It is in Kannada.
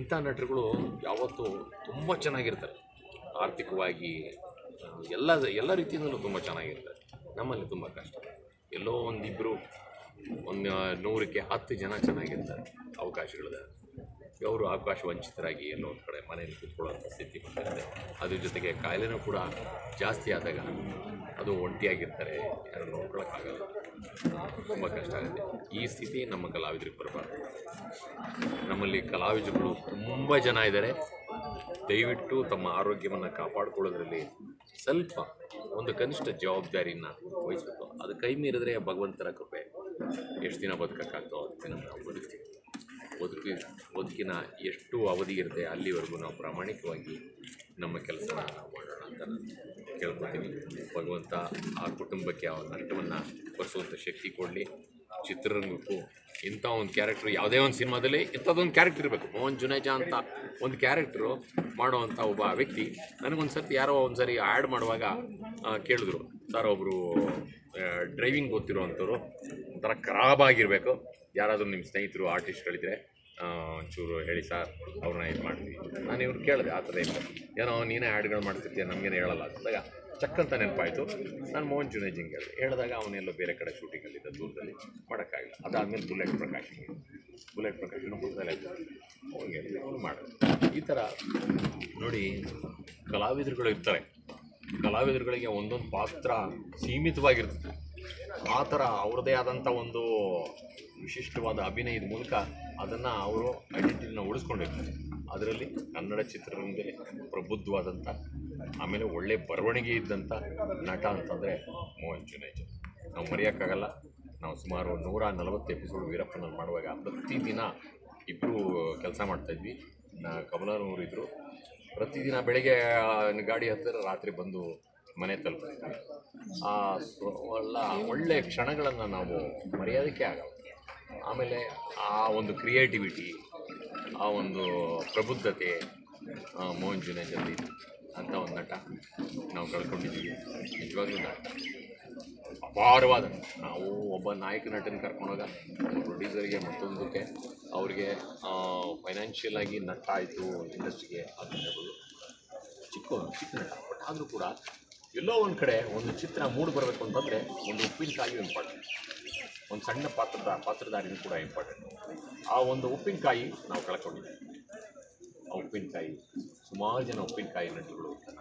ಇಂಥ ನಟರುಗಳು ಯಾವತ್ತೂ ತುಂಬ ಚೆನ್ನಾಗಿರ್ತಾರೆ ಆರ್ಥಿಕವಾಗಿ ಆ, ಎಲ್ಲ ಎಲ್ಲ ರೀತಿಯಿಂದಲೂ ತುಂಬ ಚೆನ್ನಾಗಿರ್ತಾರೆ ನಮ್ಮಲ್ಲಿ ತುಂಬ ಕಷ್ಟ ಎಲ್ಲೋ ಒಂದಿಬ್ಬರು ಒಂದು ನೂರಕ್ಕೆ ಹತ್ತು ಜನ ಚೆನ್ನಾಗಿರ್ತಾರೆ ಅವಕಾಶಗಳಿದೆ ಅವರು ಅವಕಾಶ ವಂಚಿತರಾಗಿ ಎಲ್ಲೋ ಒಂದು ಕಡೆ ಮನೆಯಲ್ಲಿ ಕೂತ್ಕೊಳ್ಳೋಂಥ ಸ್ಥಿತಿ ಬಂದಿರುತ್ತೆ ಅದ್ರ ಜೊತೆಗೆ ಕಾಯಿಲೆನೂ ಕೂಡ ಜಾಸ್ತಿ ಆದಾಗ ಅದು ಒಂಟಿಯಾಗಿರ್ತಾರೆ ಯಾರು ನೋಡ್ಕೊಳಕ್ಕಾಗಲ್ಲ ತುಂಬ ಕಷ್ಟ ಆಗುತ್ತೆ ಈ ಸ್ಥಿತಿ ನಮ್ಮ ಕಲಾವಿದರಿಗೆ ಬರಬಾರ್ದು ನಮ್ಮಲ್ಲಿ ಕಲಾವಿದರು ತುಂಬ ಜನ ಇದ್ದಾರೆ ದಯವಿಟ್ಟು ತಮ್ಮ ಆರೋಗ್ಯವನ್ನು ಕಾಪಾಡ್ಕೊಳ್ಳೋದ್ರಲ್ಲಿ ಸ್ವಲ್ಪ ಒಂದು ಕನಿಷ್ಠ ಜವಾಬ್ದಾರಿನ ವಹಿಸಬೇಕು ಅದು ಕೈ ಮೀರಿದ್ರೆ ಭಗವಂತನ ಕೃಪೆ ಎಷ್ಟು ದಿನ ಬದುಕಕ್ಕಾಗ್ತೋ ಅಷ್ಟು ದಿನ ನಾವು ಬದುಕ್ತೀವಿ ಬದುಕಿ ಬದುಕಿನ ಎಷ್ಟು ಅವಧಿ ಇರುತ್ತೆ ಅಲ್ಲಿವರೆಗೂ ನಾವು ಪ್ರಾಮಾಣಿಕವಾಗಿ ನಮ್ಮ ಕೆಲಸನ ನಾವು ಮಾಡೋಣ ಅಂತ ನಾನು ಕೇಳ್ಕೊತೀನಿ ಭಗವಂತ ಆ ಕುಟುಂಬಕ್ಕೆ ಆ ನಷ್ಟವನ್ನು ಭರಿಸುವಂಥ ಶಕ್ತಿ ಕೊಡಲಿ ಚಿತ್ರರಂಗಕ್ಕೂ ಇಂಥ ಒಂದು ಕ್ಯಾರೆಕ್ಟ್ರು ಯಾವುದೇ ಒಂದು ಸಿನಿಮಾದಲ್ಲಿ ಇಂಥದ್ದೊಂದು ಕ್ಯಾರೆಕ್ಟರ್ ಇರಬೇಕು ಮೋಹನ್ ಜುನೇಜಾ ಅಂತ ಒಂದು ಕ್ಯಾರೆಕ್ಟ್ರು ಮಾಡುವಂಥ ಒಬ್ಬ ವ್ಯಕ್ತಿ ನನಗೊಂದು ಸರ್ತಿ ಯಾರೋ ಒಂದು ಸರಿ ಆ್ಯಡ್ ಮಾಡುವಾಗ ಆ, ಕೇಳಿದ್ರು ಸರ್ ಒಬ್ಬರು ಡ್ರೈವಿಂಗ್ ಗೊತ್ತಿರೋವಂಥವ್ರು ಒಂಥರ ಖರಾಬಾಗಿರಬೇಕು ಯಾರಾದರೂ ನಿಮ್ಮ ಸ್ನೇಹಿತರು ಆರ್ಟಿಸ್ಟ್ಗಳಿದ್ರೆ ಆ, ಒಂಚೂರು ಹೇಳಿ ಸರ್ ಅವ್ರನ್ನ ಇದು ಮಾಡ್ತೀವಿ ನಾನು ಇವ್ರು ಕೇಳಿದೆ ಆ ಥರ ಇಲ್ಲ ಏನೋ ನೀನೇ ಹಾಡುಗಳು ಮಾಡ್ತಿರ್ತೀಯ ನಮಗೇನು ಹೇಳಲ್ಲ ಅಂದಾಗ ಚಕ್ ಅಂತ ನೆನಪಾಯಿತು ನಾನು ಮೋಹನ್ ಜುನೇಜಿಂಗ್ ಹೇಳಿದೆ ಹೇಳಿದಾಗ ಅವನೆಲ್ಲೋ ಬೇರೆ ಕಡೆ ಶೂಟಿಂಗಲ್ಲಿದ್ದ ದೂರದಲ್ಲಿ ಮಾಡೋಕ್ಕಾಗಿಲ್ಲ ಅದಾದಮೇಲೆ ಬುಲೆಟ್ ಪ್ರಕಾಶ್ ಬುಲೆಟ್ ಪ್ರಕಾಶನ ಬುಡದಲ್ಲೇ ಅವ್ನಿಗೆ ಮಾಡೋದು ಈ ಥರ ನೋಡಿ ಕಲಾವಿದರುಗಳು ಇರ್ತಾರೆ ಕಲಾವಿದರುಗಳಿಗೆ ಒಂದೊಂದು ಪಾತ್ರ ಸೀಮಿತವಾಗಿರ್ತದೆ ಆ ಥರ ಅವ್ರದ್ದೇ ಆದಂಥ ಒಂದು ವಿಶಿಷ್ಟವಾದ ಅಭಿನಯದ ಮೂಲಕ ಅದನ್ನು ಅವರು ಐಡೆಂಟಿಟಿನ ಉಳಿಸ್ಕೊಂಡಿರ್ತಾರೆ ಅದರಲ್ಲಿ ಕನ್ನಡ ಚಿತ್ರರಂಗದಲ್ಲಿ ಪ್ರಬುದ್ಧವಾದಂಥ ಆಮೇಲೆ ಒಳ್ಳೆ ಬರವಣಿಗೆ ಇದ್ದಂಥ ನಟ ಅಂತಂದರೆ ಮೋಹನ್ ಜುನೇಜ್ ನಾವು ಮರೆಯೋಕ್ಕಾಗಲ್ಲ ನಾವು ಸುಮಾರು ನೂರ ನಲವತ್ತು ಎಪಿಸೋಡ್ ವೀರಪ್ಪನಲ್ಲಿ ಮಾಡುವಾಗ ಪ್ರತಿದಿನ ಇಬ್ಬರು ಕೆಲಸ ಮಾಡ್ತಾಯಿದ್ವಿ ನಾ ಕಮಲನವರು ಇದ್ದರು ಪ್ರತಿದಿನ ಬೆಳಗ್ಗೆ ಆ, ಗಾಡಿ ಹತ್ತಿರ ರಾತ್ರಿ ಬಂದು ಮನೆ ತಲುಪಿದ್ವಿ ಆ ಸ್ವ- ಎಲ್ಲ ಒಳ್ಳೆಯ ಕ್ಷಣಗಳನ್ನು ನಾವು ಮರೆಯೋದಕ್ಕೆ ಆಗಲ್ಲ ಆಮೇಲೆ ಆ ಒಂದು ಕ್ರಿಯೇಟಿವಿಟಿ ಆ ಒಂದು ಪ್ರಬುದ್ಧತೆ ಆ, ಮೋಹನ್ ಜುನೇಜಲ್ಲಿ ಇದೆ ಅಂತ ಒಂದು ನಟ ನಾವು ಕಳ್ಕೊಂಡಿದ್ದೀವಿ ನಿಜವಾಗ್ಲೂ ನಟ ಅಪಾರವಾದ ನಾವು ಒಬ್ಬ ನಾಯಕ ನಟನ ಕರ್ಕೊಂಡೋಗ ಪ್ರೊಡ್ಯೂಸರ್ಗೆ ಮತ್ತೊಂದಕ್ಕೆ ಅವ್ರಿಗೆ ಫೈನಾನ್ಷಿಯಲ್ ಆಗಿ ನಷ್ಟ ಆಯಿತು ಇಂಡಸ್ಟ್ರಿಗೆ ಅದು ಹೇಳ್ಬೋದು ಚಿಕ್ಕ ಚಿಕ್ಕ ನಟ ಬಟ್ ಆದರೂ ಕೂಡ ಎಲ್ಲೋ ಒಂದು ಕಡೆ ಒಂದು ಚಿತ್ರ ಮೂಡಿ ಬರಬೇಕು ಅಂತಂದರೆ ಒಂದು ಉಪ್ಪಿನಕಾಯಿ ಇಂಪಾರ್ಟೆಂಟ್ ಒಂದು ಸಣ್ಣ ಪಾತ್ರದ ಪಾತ್ರಧಾರಿನೂ ಕೂಡ ಇಂಪಾರ್ಟೆಂಟ್ ಆ ಒಂದು ಉಪ್ಪಿನಕಾಯಿ ನಾವು ಕಳ್ಕೊಂಡಿದ್ದೀವಿ ಆ ಉಪ್ಪಿನಕಾಯಿ ಸುಮಾರು ಜನ ಉಪ್ಪಿನಕಾಯಿ ನಟಗಳು